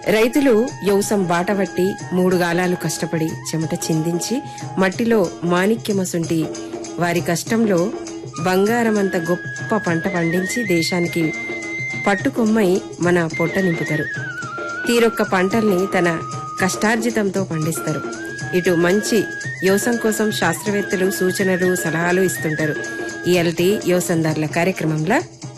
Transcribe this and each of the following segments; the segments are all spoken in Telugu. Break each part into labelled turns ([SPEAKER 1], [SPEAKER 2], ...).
[SPEAKER 1] రైతులు యౌసం బాటబట్టి మూడు గాలాలు కష్టపడి చెమట చిందించి మట్టిలో మాణిక్యమసుంటి వారి కష్టంలో బంగారమంత గొప్ప పంట పండించి దేశానికి పట్టుకొమ్మై మన పొట్ట నింపుతారు తీరొక్క పంటల్ని తన కష్టార్జితంతో పండిస్తారు ఇటు మంచి వ్యవసాయం కోసం శాస్త్రవేత్తలు సూచనలు సలహాలు ఇస్తుంటారు ఇయల్టి యోసందార్ల కార్యక్రమంలో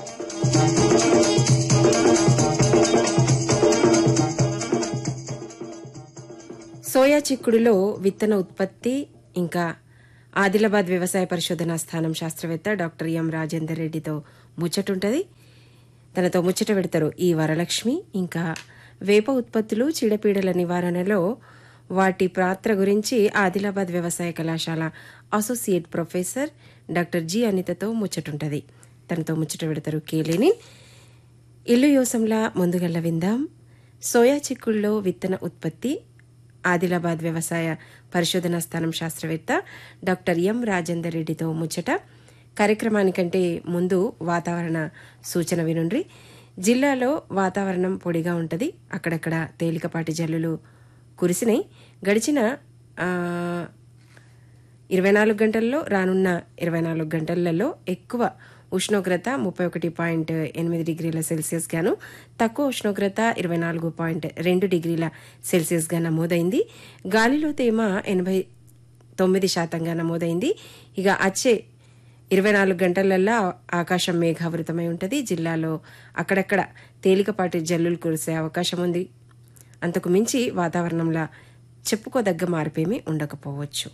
[SPEAKER 1] సోయా చిక్కుడులో విత్తన ఉత్పత్తి ఇంకా ఆదిలాబాద్ వ్యవసాయ పరిశోధనా స్థానం శాస్త్రవేత్త డాక్టర్ ఎం రాజేందర్ రెడ్డితో ముచ్చటుంటది తనతో ముచ్చట పెడతారు ఈ వరలక్ష్మి ఇంకా వేప ఉత్పత్తులు చీడపీడల నివారణలో వాటి పాత్ర గురించి ఆదిలాబాద్ వ్యవసాయ కళాశాల అసోసియేట్ ప్రొఫెసర్ డాక్టర్ జి అనితతో ముచ్చటుంటది తనతో ముచ్చట పెడతారు కేలేని ఇల్లు యోసంలా ముందుగల్ల విందాం సోయా చిక్కుల్లో విత్తన ఉత్పత్తి ఆదిలాబాద్ వ్యవసాయ పరిశోధనా స్థానం శాస్త్రవేత్త డాక్టర్ ఎం రాజేందర్ రెడ్డితో ముచ్చట కార్యక్రమానికంటే ముందు వాతావరణ సూచన వినుండ్రి జిల్లాలో వాతావరణం పొడిగా ఉంటది అక్కడక్కడ తేలికపాటి జల్లులు కురిసినాయి గడిచిన ఆ, ఇరవై నాలుగు గంటల్లో రానున్న ఇరవై నాలుగు గంటలలో ఎక్కువ ఉష్ణోగ్రత ముప్పై ఒకటి పాయింట్ ఎనిమిది డిగ్రీల సెల్సియస్ గాను తక్కువ ఉష్ణోగ్రత ఇరవై నాలుగు పాయింట్ రెండు డిగ్రీల సెల్సియస్ గా నమోదైంది గాలిలో తేమ ఎనభై తొమ్మిది శాతంగా నమోదైంది ఇక వచ్చే ఇరవై నాలుగు గంటలల్లా ఆకాశం మేఘావృతమై ఉంటుంది జిల్లాలో అక్కడక్కడ తేలికపాటి జల్లులు కురిసే అవకాశం ఉంది అంతకు మించి వాతావరణంలో చెప్పుకోదగ్గ మార్పేమీ ఉండకపోవచ్చు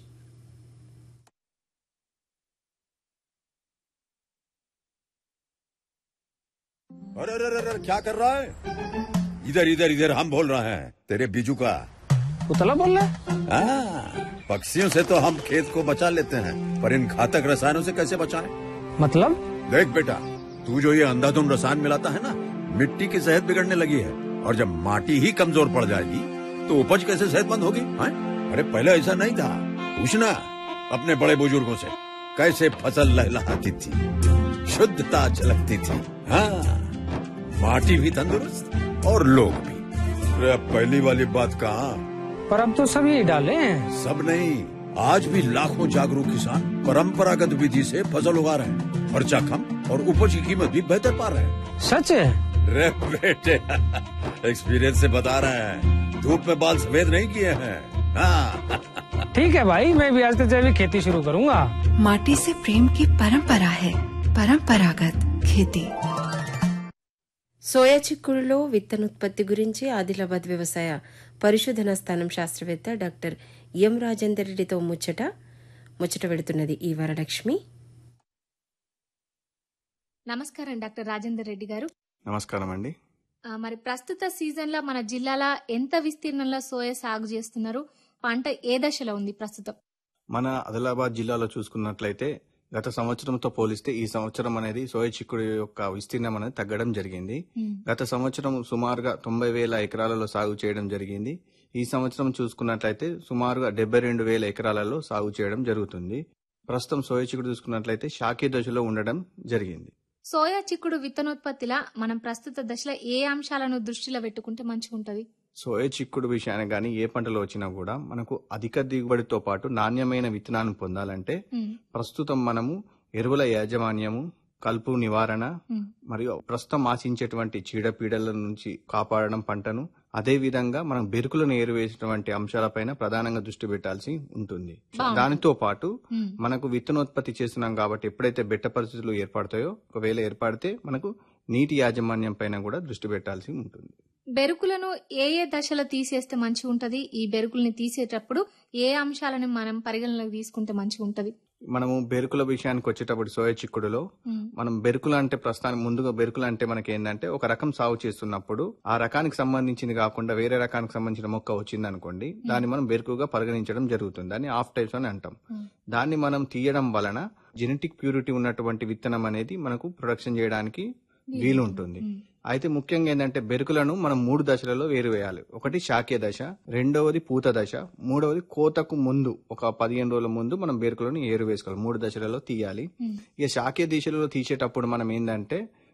[SPEAKER 2] अरे अरे अरे अरे, क्या कर रहा है इधर इधर इधर हम बोल रहे हैं तेरे बीजू का
[SPEAKER 3] उतला बोल रहा है
[SPEAKER 2] हाँ, पक्षियों से तो हम खेत को बचा लेते हैं पर इन घातक रसायनों से कैसे बचाएं?
[SPEAKER 3] मतलब
[SPEAKER 2] देख बेटा तू जो ये अंधाधुंध रसायन मिलाता है ना मिट्टी की सेहत बिगड़ने लगी है और जब माटी ही कमजोर पड़ जाएगी तो उपज कैसे सेहतमंद होगी हाँ? अरे पहले ऐसा नहीं था पूछना अपने बड़े बुजुर्गों से कैसे फसल लहलहाती थी शुद्धता झलकती थी हाँ माटी भी तंदुरुस्त और लोग भी अरे अब पहली वाली बात कहा
[SPEAKER 3] पर अब तो सब यही डाले हैं
[SPEAKER 2] सब नहीं आज भी लाखों जागरूक किसान परंपरागत विधि से फसल उगा रहे हैं खर्चा कम और उपज की कीमत भी बेहतर पा रहे हैं
[SPEAKER 3] सच है
[SPEAKER 2] रे बेटे एक्सपीरियंस से बता रहे हैं धूप में बाल सफेद नहीं किए हैं हाँ
[SPEAKER 3] ठीक है भाई मैं भी आज से जैविक खेती शुरू करूंगा
[SPEAKER 4] माटी से प्रेम की परंपरा है परंपरागत खेती
[SPEAKER 1] సోయా చిక్కుడులో విత్తనోత్పత్తి గురించి ఆదిలాబాద్ వ్యవసాయ పరిశోధనా స్థానం శాస్త్రవేత్త డాక్టర్ ఎం రాజేందర్ రెడ్డితో ముచ్చట ముచ్చట పెడుతున్నది ఈ వరలక్ష్మి
[SPEAKER 5] నమస్కారం డాక్టర్ రాజేందర్ రెడ్డి గారు
[SPEAKER 6] నమస్కారం అండి
[SPEAKER 5] ఆ, మరి ప్రస్తుత సీజన్ లో మన జిల్లాలో ఎంత విస్తీర్ణంలో సోయా సాగు చేస్తున్నారు పంట ఏ దశలో ఉంది ప్రస్తుతం
[SPEAKER 6] మన ఆదిలాబాద్ జిల్లాలో చూసుకున్నట్లయితే గత సంవత్సరంతో పోలిస్తే ఈ సంవత్సరం అనేది సోయ చిక్కుడు యొక్క విస్తీర్ణం అనేది తగ్గడం జరిగింది గత సంవత్సరం సుమారుగా తొంభై వేల ఎకరాలలో సాగు చేయడం జరిగింది ఈ సంవత్సరం చూసుకున్నట్లయితే సుమారుగా డెబ్బై రెండు వేల ఎకరాలలో సాగు చేయడం జరుగుతుంది ప్రస్తుతం సోయ చిక్కుడు చూసుకున్నట్లయితే షాకీ దశలో ఉండడం జరిగింది
[SPEAKER 5] సోయా చిక్కుడు విత్తనోత్పత్తిలా మనం ప్రస్తుత దశలో ఏ అంశాలను దృష్టిలో పెట్టుకుంటే మంచిగా ఉంటది
[SPEAKER 6] సోయ చిక్కుడు విషయాన్ని కానీ ఏ పంటలో వచ్చినా కూడా మనకు అధిక దిగుబడితో పాటు నాణ్యమైన విత్తనాన్ని పొందాలంటే
[SPEAKER 5] ఉమ్,
[SPEAKER 6] ప్రస్తుతం మనము ఎరువుల యాజమాన్యము కలుపు నివారణ
[SPEAKER 5] ఉమ్,
[SPEAKER 6] మరియు ప్రస్తుతం ఆశించేటువంటి చీడపీడల నుంచి కాపాడడం పంటను అదే విధంగా మనం బెరుకులను ఏరువేసేటువంటి అంశాలపైన ప్రధానంగా దృష్టి పెట్టాల్సి ఉంటుంది
[SPEAKER 5] బాగుంది.
[SPEAKER 6] దానితో పాటు
[SPEAKER 5] ఉమ్.
[SPEAKER 6] మనకు విత్తనోత్పత్తి చేస్తున్నాం కాబట్టి ఎప్పుడైతే బెట్ట పరిస్థితులు ఏర్పడతాయో ఒకవేళ ఏర్పడితే మనకు నీటి యాజమాన్యం పైన కూడా దృష్టి పెట్టాల్సి ఉంటుంది
[SPEAKER 5] బెరుకులను ఏ ఏ దశలో తీసేస్తే మంచిగా ఉంటది ఈ బెరుకుల్ని తీసేటప్పుడు ఏ అంశాలను మనం పరిగణలోకి తీసుకుంటే మంచిగా ఉంటది
[SPEAKER 6] మనము బెరుకుల విషయానికి వచ్చేటప్పుడు సోయ చిక్కుడులో
[SPEAKER 5] ఉమ్,
[SPEAKER 6] మనం బెరుకులు అంటే ప్రస్తుతానికి ముందుగా బెరుకులు అంటే మనకి ఏంటంటే ఒక రకం సాగు చేస్తున్నప్పుడు ఆ రకానికి సంబంధించింది కాకుండా వేరే రకానికి సంబంధించిన మొక్క వచ్చింది అనుకోండి దాన్ని మనం బెరుకుగా పరిగణించడం జరుగుతుంది దాన్ని ఆఫ్ టైప్స్ అని అంటాం
[SPEAKER 5] ఉమ్.
[SPEAKER 6] దాన్ని మనం తీయడం వలన జెనెటిక్ ప్యూరిటీ ఉన్నటువంటి విత్తనం అనేది మనకు ప్రొడక్షన్ చేయడానికి వీలు ఉంటుంది అయితే ముఖ్యంగా ఏంటంటే బెరుకులను మనం మూడు దశలలో వేరువేయాలి ఒకటి శాక్య దశ రెండవది పూత దశ మూడవది కోతకు ముందు ఒక పదిహేను రోజుల ముందు మనం బెరుకులను ఏరు వేసుకోవాలి మూడు దశలలో తీయాలి
[SPEAKER 5] ఉమ్.
[SPEAKER 6] ఇక శాక్య దిశలలో తీసేటప్పుడు మనం ఏంటంటే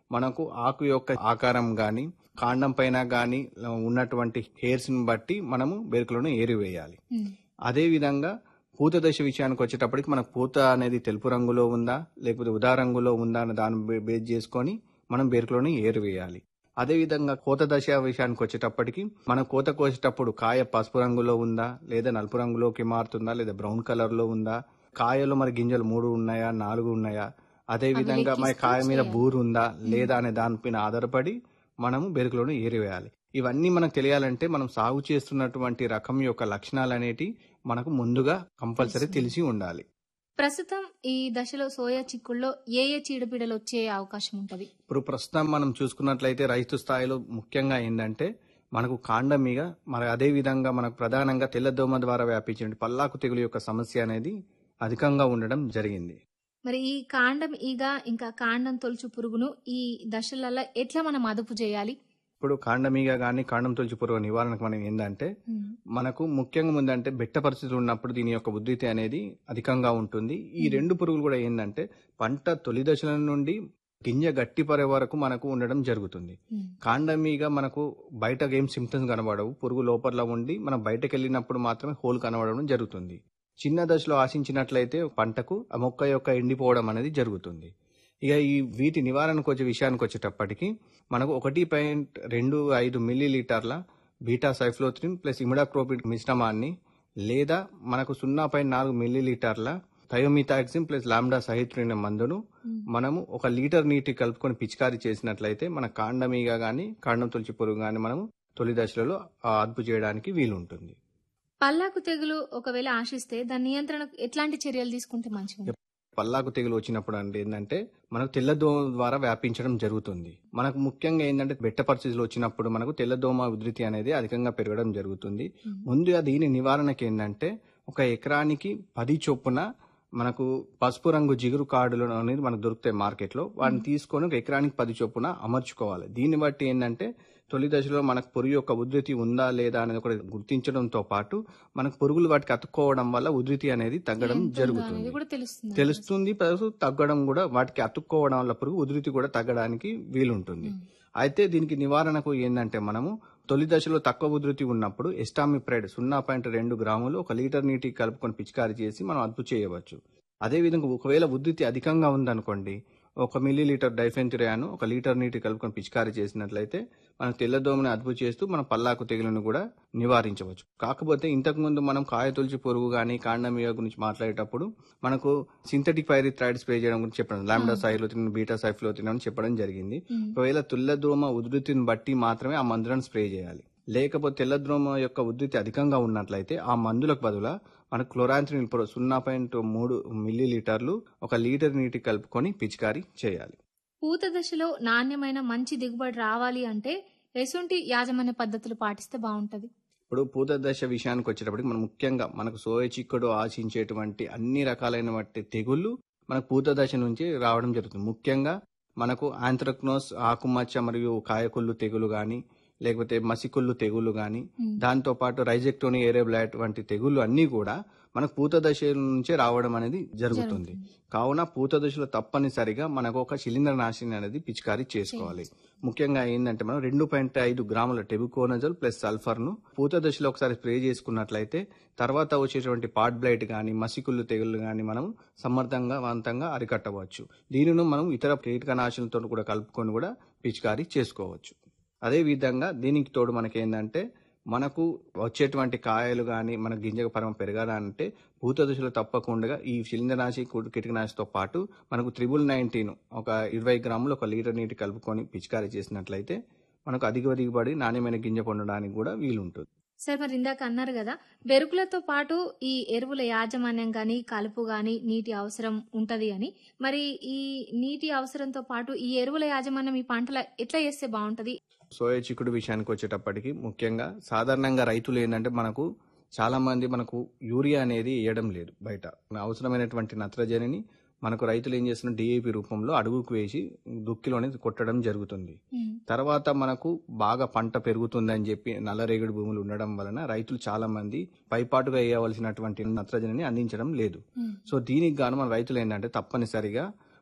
[SPEAKER 6] మనకు ఆకు యొక్క ఆకారం గాని కాండం పైన గాని ఉన్నటువంటి హెయిర్స్ ని బట్టి మనము బెరుకులను ఏరివేయాలి అదే విధంగా పూత దశ విషయానికి వచ్చేటప్పటికి మనకు పూత అనేది తెలుపు రంగులో ఉందా లేకపోతే ఉదా రంగులో ఉందా అనే దాన్ని బే- బేస్ చేసుకొని మనం బెరుకులను ఏరివేయాలి అదే విధంగా కోత దశ విషయానికి వచ్చేటప్పటికి మనం కోత కోసేటప్పుడు కాయ పసుపు రంగులో ఉందా లేదా నలుపు రంగులోకి మారుతుందా లేదా బ్రౌన్ కలర్ లో ఉందా కాయలో మరి గింజలు మూడు ఉన్నాయా నాలుగు ఉన్నాయా అదే విధంగా మరి కాయ మీద బూరు ఉందా లేదా అనే దానిపైన ఆధారపడి మనము బెరుకులను ఏరివేయాలి ఇవన్నీ మనకు తెలియాలంటే మనం సాగు చేస్తున్నటువంటి రకం యొక్క లక్షణాలు అనేటి మనకు ముందుగా కంపల్సరీ తెలిసి ఉండాలి
[SPEAKER 5] ప్రస్తుతం ఈ దశలో సోయా చిక్కుల్లో ఏ ఏ చీడపీడలు వచ్చే అవకాశం ఉంటది
[SPEAKER 6] ఇప్పుడు ప్రస్తుతం మనం చూసుకున్నట్లయితే రైతు స్థాయిలో ముఖ్యంగా ఏంటంటే మనకు కాండం మీద మరి అదే విధంగా మనకు ప్రధానంగా తెల్లదోమ ద్వారా వ్యాపించే పల్లాకు తెగులు యొక్క సమస్య అనేది అధికంగా ఉండడం జరిగింది
[SPEAKER 5] మరి ఈ కాండం ఈగ ఇంకా కాండం తొలుచు పురుగును ఈ దశలలో ఎట్లా మనం అదుపు చేయాలి
[SPEAKER 6] ఇప్పుడు కాండమీగ కానీ కాండం తొలిచి పురుగు నివారణకు మనం ఏంటంటే మనకు ముఖ్యంగా ముందంటే బెట్ట పరిస్థితులు ఉన్నప్పుడు దీని యొక్క ఉధృతి అనేది అధికంగా ఉంటుంది ఈ రెండు పురుగులు కూడా ఏంటంటే పంట తొలి దశల నుండి గింజ గట్టిపడే వరకు మనకు ఉండడం జరుగుతుంది కాండమీగ మనకు బయట ఏం సిమ్టమ్స్ కనబడవు పురుగు లోపల ఉండి మనం బయటకు వెళ్ళినప్పుడు మాత్రమే హోల్ కనబడడం జరుగుతుంది చిన్న దశలో ఆశించినట్లయితే పంటకు ఆ మొక్క యొక్క ఎండిపోవడం అనేది జరుగుతుంది ఇక ఈ వీటి నివారణకు వచ్చే విషయానికి వచ్చేటప్పటికి మనకు ఒకటి పాయింట్ రెండు ఐదు మిల్లీ లీటర్ల బీటా సైఫ్లోత్రిన్ ప్లస్ ఇమిడాక్రోపిడ్ మిశ్రమాన్ని లేదా మనకు సున్నా పాయింట్ నాలుగు మిల్లీ లీటర్ల థయోమిథాక్సిన్ ప్లస్ లాండా సహిత్రిన మందును మనము ఒక లీటర్ నీటి కలుపుకొని పిచికారీ చేసినట్లయితే మన కాండమీగా గాని కాండం తొలిచి పురుగు గాని మనము తొలి దశలలో ఆ అదుపు చేయడానికి వీలుంటుంది
[SPEAKER 5] పల్లాకు తెగులు ఒకవేళ ఆశిస్తే దాని నియంత్రణకు ఎట్లాంటి చర్యలు తీసుకుంటే మంచిగా
[SPEAKER 6] పల్లాకు తెగులు వచ్చినప్పుడు అంటే ఏంటంటే మనకు తెల్లదోమ ద్వారా వ్యాపించడం జరుగుతుంది మనకు ముఖ్యంగా ఏంటంటే బెట్ట పరిస్థితులు వచ్చినప్పుడు మనకు తెల్లదోమ ఉధృతి అనేది అధికంగా పెరగడం జరుగుతుంది ముందుగా దీని నివారణకి ఏంటంటే ఒక ఎకరానికి పది చొప్పున మనకు పసుపు రంగు జిగురు కార్డులు అనేది మనకు దొరుకుతాయి మార్కెట్లో వాటిని తీసుకొని ఒక ఎకరానికి పది చొప్పున అమర్చుకోవాలి దీన్ని బట్టి ఏంటంటే తొలి దశలో మనకు పురుగు యొక్క ఉధృతి ఉందా లేదా అనేది ఒకటి గుర్తించడంతో పాటు మనకు పురుగులు వాటికి అతుక్కోవడం వల్ల ఉధృతి అనేది తగ్గడం జరుగుతుంది
[SPEAKER 5] అనేది కూడా తెలుస్తుంది
[SPEAKER 6] తెలుస్తుంది ప్లస్ తగ్గడం కూడా వాటికి అతుక్కోవడం వల్ల పురుగు ఉధృతి కూడా తగ్గడానికి వీలుంటుంది అయితే దీనికి నివారణకు ఏంటంటే మనము తొలి దశలో తక్కువ ఉధృతి ఉన్నప్పుడు ఎస్టామిప్రైడ్ సున్నా పాయింట్ రెండు గ్రాములు ఒక లీటర్ నీటికి కలుపుకొని పిచికారీ చేసి మనం అదుపు చేయవచ్చు అదేవిధంగా ఒకవేళ ఉధృతి అధికంగా ఉందనుకోండి ఒక మిల్లీ లీటర్ డైఫెన్థిరియాను ఒక లీటర్ నీటి కలుపుకొని పిచికారీ చేసినట్లయితే మనం తెల్లదోమని అదుపు చేస్తూ మన పల్లాకు తెగులను కూడా నివారించవచ్చు కాకపోతే ఇంతకు ముందు మనం కాయ తొలిచి పురుగు కానీ కాండమీయ గురించి మాట్లాడేటప్పుడు మనకు సింథటిక్ పైరిథ్రాయిడ్ స్ప్రే చేయడం గురించి చెప్పడం లాండా సైఫ్లోతిన్ బీటా సైఫ్లోతిన్ అని చెప్పడం జరిగింది ఒకవేళ తెల్లదోమ ఉధృతిని బట్టి మాత్రమే ఆ మందులను స్ప్రే చేయాలి లేకపోతే తెల్లదోమ యొక్క ఉధృతి అధికంగా ఉన్నట్లయితే ఆ మందులకు బదులా మనకు క్లోరాంత్రిన్ సున్నా పాయింట్ మూడు మిల్లీ లీటర్లు ఒక లీటర్ నీటి కలుపుకొని పిచికారీ చేయాలి
[SPEAKER 5] పూత దశలో నాణ్యమైన మంచి దిగుబడి రావాలి అంటే ఎసుంటి యాజమాన్య పద్ధతులు పాటిస్తే బాగుంటది
[SPEAKER 6] ఇప్పుడు పూత దశ విషయానికి వచ్చేటప్పటికి మనం ముఖ్యంగా మనకు సోయ చిక్కుడు ఆశించేటువంటి అన్ని రకాలైన వాటి తెగుళ్ళు మనకు పూత దశ నుంచి రావడం జరుగుతుంది ముఖ్యంగా మనకు ఆంథ్రక్నోస్ ఆకుమచ్చ మరియు కాయకొల్లు తెగులు గాని లేకపోతే మసికొల్లు తెగులు గాని దాంతో పాటు రైజెక్టోని ఏరేబ్లాట్ వంటి తెగుళ్ళు అన్ని కూడా మనకు పూత దశ నుంచే రావడం అనేది జరుగుతుంది కావున పూత దశలో తప్పనిసరిగా మనకు ఒక శిలీంద్ర నాశిని అనేది పిచికారీ చేసుకోవాలి ముఖ్యంగా ఏంటంటే మనం రెండు పాయింట్ ఐదు గ్రాముల టెబుకోనజల్ ప్లస్ సల్ఫర్ ను పూత దశలో ఒకసారి స్ప్రే చేసుకున్నట్లయితే తర్వాత వచ్చేటువంటి పాట్ బ్లైట్ గాని మసికుళ్ళు తెగుళ్ళు గాని మనం సమర్థంగా వంతంగా అరికట్టవచ్చు దీనిని మనం ఇతర కీటకనాశులతో కూడా కలుపుకొని కూడా పిచికారీ చేసుకోవచ్చు అదే విధంగా దీనికి తోడు మనకి ఏంటంటే మనకు వచ్చేటువంటి కాయలు కానీ మన గింజ పరం పెరగాలంటే పూత దశలో తప్పకుండా ఈ శిలీంద్రనాశి కిటకనాశితో పాటు మనకు త్రిబుల్ నైన్టీన్ ఒక ఇరవై గ్రాములు ఒక లీటర్ నీటి కలుపుకొని పిచికారీ చేసినట్లయితే మనకు అధిక దిగుబడి నాణ్యమైన గింజ పొందడానికి కూడా వీలుంటుంది
[SPEAKER 5] సార్ మరి ఇందాక అన్నారు కదా బెరుకులతో పాటు ఈ ఎరువుల యాజమాన్యం గాని కలుపు గాని నీటి అవసరం ఉంటది అని మరి ఈ నీటి అవసరంతో పాటు ఈ ఎరువుల యాజమాన్యం ఈ పంటల ఎట్లా చేస్తే బాగుంటది
[SPEAKER 6] సోయా చిక్కుడు విషయానికి వచ్చేటప్పటికి ముఖ్యంగా సాధారణంగా రైతులు ఏంటంటే మనకు చాలా మంది మనకు యూరియా అనేది వేయడం లేదు బయట అవసరమైనటువంటి నత్రజనిని మనకు రైతులు ఏం చేస్తున్నారు డిఏపి రూపంలో అడుగుకు వేసి దుక్కిలోనే కొట్టడం జరుగుతుంది తర్వాత మనకు బాగా పంట పెరుగుతుందని చెప్పి నల్లరేగడి భూములు ఉండడం వలన రైతులు చాలా మంది పైపాటుగా వేయవలసినటువంటి నత్రజనిని అందించడం లేదు సో దీనికి గాను మన రైతులు ఏంటంటే తప్పనిసరిగా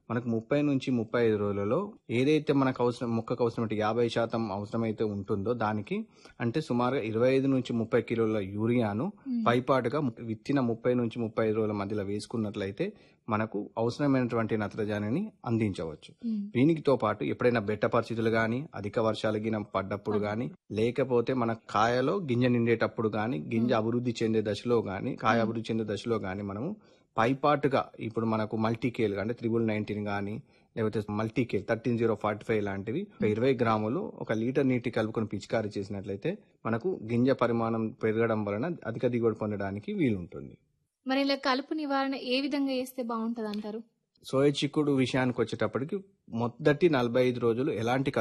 [SPEAKER 6] మనకు ముప్పై నుంచి ముప్పై ఐదు రోజులలో ఏదైతే మనకు అవసరం మొక్కకు అవసరమైతే యాభై శాతం అవసరమైతే ఉంటుందో దానికి అంటే సుమారుగా ఇరవై ఐదు నుంచి ముప్పై కిలోల యూరియాను పైపాటుగా విత్తిన ముప్పై నుంచి ముప్పై ఐదు రోజుల మధ్యలో వేసుకున్నట్లయితే మనకు అవసరమైనటువంటి నత్రజనిని అందించవచ్చు దీనితో పాటు ఎప్పుడైనా బెట్ట పరిస్థితులు గాని అధిక వర్షాలు గిన పడ్డప్పుడు గాని లేకపోతే మన కాయలో గింజ నిండేటప్పుడు గాని గింజ అభివృద్ధి చెందే దశలో గాని కాయ అభివృద్ధి చెందే దశలో గాని మనము పైపాటుగా ఇప్పుడు మనకు మల్టీకేల్ అంటే త్రిబుల్ నైన్టీన్ గాని లేకపోతే మల్టీకేల్ థర్టీన్ జీరో ఫార్టీ ఫైవ్ లాంటివి ఒక ఇరవై గ్రాములు ఒక లీటర్ నీటి కలుపుకొని పిచికారీ చేసినట్లయితే మనకు గింజ పరిమాణం పెరగడం వలన అధిక దిగుబడి పొందడానికి వీలుంటుంది
[SPEAKER 5] మరి ఇలా కలుపు నివారణ ఏ విధంగా చేస్తే బాగుంటది అంటారు
[SPEAKER 6] సోయ చిక్కుడు విషయానికి వచ్చేటప్పటికి మొదటి నలభై ఐదు రోజులు ఎలాంటి